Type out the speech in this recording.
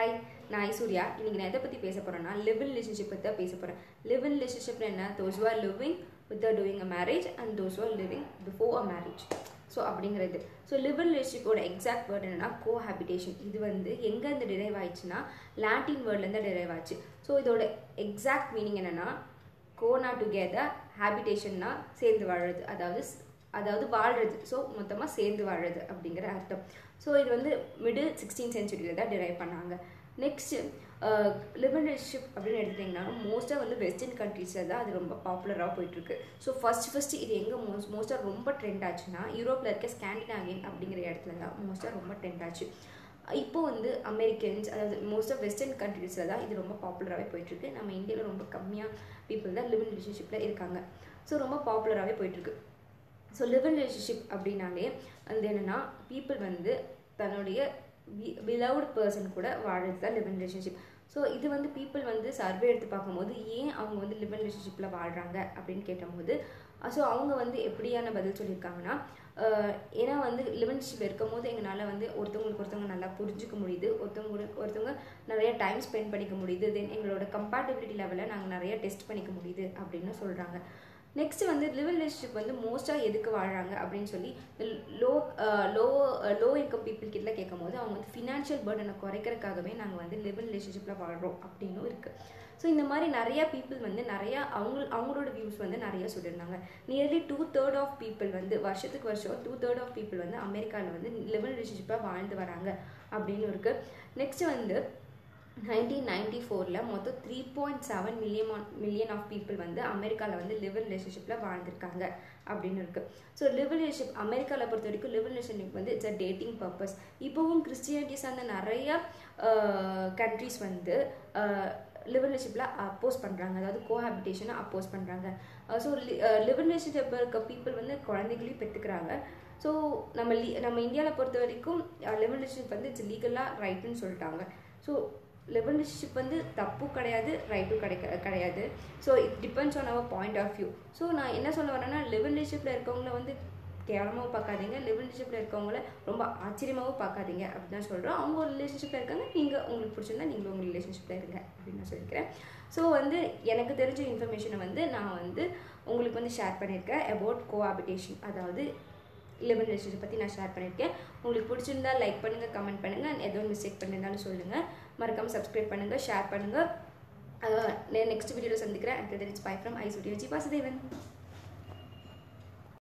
hi நான் ஐஸ்வர்யா இன்னைக்கு நான் எதை பற்றி பேச போகிறேன்னா லிவ் இன் ரிலேஷன்ஷிப் பற்றி தான் பேச போகிறேன் லிவ் இன் ரிலேஷன்ஷிப்ல என்ன those are living with doing a marriage and those are living before a marriage so அப்படிங்கிறது ஸோ லிவ் இன் ரிலேஷன்ஷிப்போட எக்ஸாக்ட் வேர்ட் என்னன்னா கோ ஹேபிடேஷன் இது வந்து எங்கேருந்து டிரைவ் ஆயிடுச்சுன்னா லாட்டின் வேர்ட்லேருந்து டிரைவ் ஆச்சு ஸோ இதோட எக்ஸாக்ட் மீனிங் என்னன்னா கோனா டுகெதர் ஹேபிடேஷன்னா சேர்ந்து வாழுறது அதாவது அதாவது வாழ்றது ஸோ மொத்தமாக சேர்ந்து வாழுறது அப்படிங்கிற அர்த்தம் ஸோ இது வந்து மிடில் சிக்ஸ்டீன் சென்ச்சுரியில் தான் டிரைவ் பண்ணாங்க நெக்ஸ்ட்டு லிபரேஷிப் அப்படின்னு எடுத்துட்டிங்கன்னா மோஸ்ட்டாக வந்து வெஸ்டர்ன் கண்ட்ரீஸில் தான் அது ரொம்ப பாப்புலராக போயிட்டுருக்கு ஸோ ஃபஸ்ட் ஃபஸ்ட்டு இது எங்கே மோஸ்ட் மோஸ்ட்டாக ரொம்ப ட்ரெண்ட் ஆச்சுன்னா யூரோப்பில் இருக்க ஸ்காண்டினாவியன் அப்படிங்கிற இடத்துல தான் மோஸ்ட்டாக ரொம்ப ட்ரெண்ட் ஆச்சு இப்போ வந்து அமெரிக்கன்ஸ் அதாவது மோஸ்ட் ஆஃப் வெஸ்டர்ன் கண்ட்ரீஸில் தான் இது ரொம்ப பாப்புலராகவே போயிட்டுருக்கு நம்ம இந்தியாவில் ரொம்ப கம்மியாக பீப்புள் தான் லிவ் இன் ரிலேஷன்ஷிப்பில் இருக்காங்க ஸோ ரொம்ப பாப்புலராகவே போயிட்டுருக்கு ஸோ லிவ் இன் ரிலேஷன்ஷிப் அப்படின்னாலே வந்து என்னென்னா பீப்புள் வந்து தன்னுடைய பிலவுட் பர்சன் கூட வாழறது தான் லிவ் இன் ரிலேஷன்ஷிப் ஸோ இது வந்து பீப்புள் வந்து சர்வே எடுத்து பார்க்கும்போது ஏன் அவங்க வந்து லிவ் இன் ரிலேஷன்ஷிப்பில் வாழ்கிறாங்க அப்படின்னு கேட்டபோது ஸோ அவங்க வந்து எப்படியான பதில் சொல்லியிருக்காங்கன்னா ஏன்னா வந்து லிவன்ஷிப் இருக்கும் போது எங்களால் வந்து ஒருத்தவங்களுக்கு ஒருத்தவங்க நல்லா புரிஞ்சுக்க முடியுது ஒருத்தவங்களுக்கு ஒருத்தவங்க நிறைய டைம் ஸ்பெண்ட் பண்ணிக்க முடியுது தென் எங்களோட கம்பேட்டபிலிட்டி லெவலில் நாங்கள் நிறைய டெஸ்ட் பண்ணிக்க முடியுது அப்படின்னு சொல்கிறாங்க நெக்ஸ்ட் வந்து லிவ் ரிலேஷன்ஷிப் வந்து மோஸ்ட்டாக எதுக்கு வாழ்கிறாங்க அப்படின்னு சொல்லி low low low income people கிட்ட கேட்கும் போது அவங்க வந்து ஃபினான்ஷியல் பேர்டனை குறைக்கிறதுக்காகவே நாங்கள் வந்து லிவ் ரிலேஷன்ஷிப்பில் வாழ்கிறோம் அப்படின்னும் இருக்குது ஸோ இந்த மாதிரி நிறைய பீப்புள் வந்து நிறையா அவங்க அவங்களோட வியூஸ் வந்து நிறைய சொல்லியிருந்தாங்க nearly two third of people வந்து வருஷத்துக்கு வருஷம் டூ தேர்ட் ஆஃப் பீப்புள் வந்து அமெரிக்காவில் வந்து லிவ் ரிலேஷன்ஷிப்பாக வாழ்ந்து வராங்க அப்படின்னு இருக்குது நெக்ஸ்ட் வந்து நைன்டீன் நைன்டி ஃபோரில் மொத்தம் three point seven million million of people வந்து அமெரிக்காவில் வந்து லிவ் ரிலேஷன்ஷிப்பில் வாழ்ந்திருக்காங்க அப்படின்னு இருக்குது ஸோ லிவ் ரிலேஷன்ஷிப் அமெரிக்காவில் பொறுத்த வரைக்கும் லிவ் ரிலேஷன்ஷிப் வந்து இட்ஸ் அ டேட்டிங் பர்பஸ் இப்போவும் கிறிஸ்டியானிட்டிஸ் அந்த நிறைய கண்ட்ரிஸ் வந்து லிவ் ரிலேஷன்ஷிப்பில் அப்போஸ் பண்ணுறாங்க அதாவது கோஹாபிட்டேஷனை அப்போஸ் பண்ணுறாங்க ஸோ லிவ் ரிலேஷன்ஷிப் இருக்க பீப்புள் வந்து குழந்தைகளையும் பெற்றுக்கிறாங்க ஸோ நம்ம லீ நம்ம இந்தியாவில் பொறுத்த வரைக்கும் லிவ் ரிலேஷன்ஷிப் வந்து இட்ஸ் லீகலாக ரைட்டுன்னு சொல்லிட்டாங்க ஸோ லிவ் ரிலேஷன்ஷிப் வந்து தப்பு கிடையாது ரைட்டும் கிடைக்க கிடையாது so it depends on our point of view so நான் என்ன சொல்ல வரேன்னா லிவ் ரிலேஷன்ஷிப்பில் இருக்கவங்கள வந்து கேவலமாகவும் பார்க்காதீங்க லிவ் ரிலேஷன்ஷிப்பில் இருக்கவங்கள ரொம்ப ஆச்சரியமாகவும் பார்க்காதீங்க அப்படின்னு தான் சொல்கிறோம் அவங்க ஒரு ரிலேஷன்ஷிப்பில் இருக்காங்க நீங்கள் உங்களுக்கு பிடிச்சிருந்தா நீங்களும் உங்கள் ரிலேஷன்ஷிப்பில் இருங்க அப்படின்னு நான் சொல்லிக்கிறேன் ஸோ வந்து எனக்கு தெரிஞ்ச இன்ஃபர்மேஷனை வந்து நான் வந்து உங்களுக்கு வந்து ஷேர் பண்ணியிருக்கேன் அபவுட் கோஆபிடேஷன் அதாவது லிவன் ரிலேஷன்ஷிப் பற்றி நான் ஷேர் பண்ணியிருக்கேன் உங்களுக்கு பிடிச்சிருந்தா லைக் பண்ணுங்கள் கமெண்ட் பண்ணுங்கள் எதுவும் மிஸ்டேக் பண்ணியிருந்தாலும் சொல்லுங்கள் மறக்காமல் சப்ஸ்கிரைப் பண்ணுங்கள் ஷேர் பண்ணுங்கள் நெக்ஸ்ட் வீடியோவில் சந்திக்கிறேன் and it's bye from I studio G Vasudevan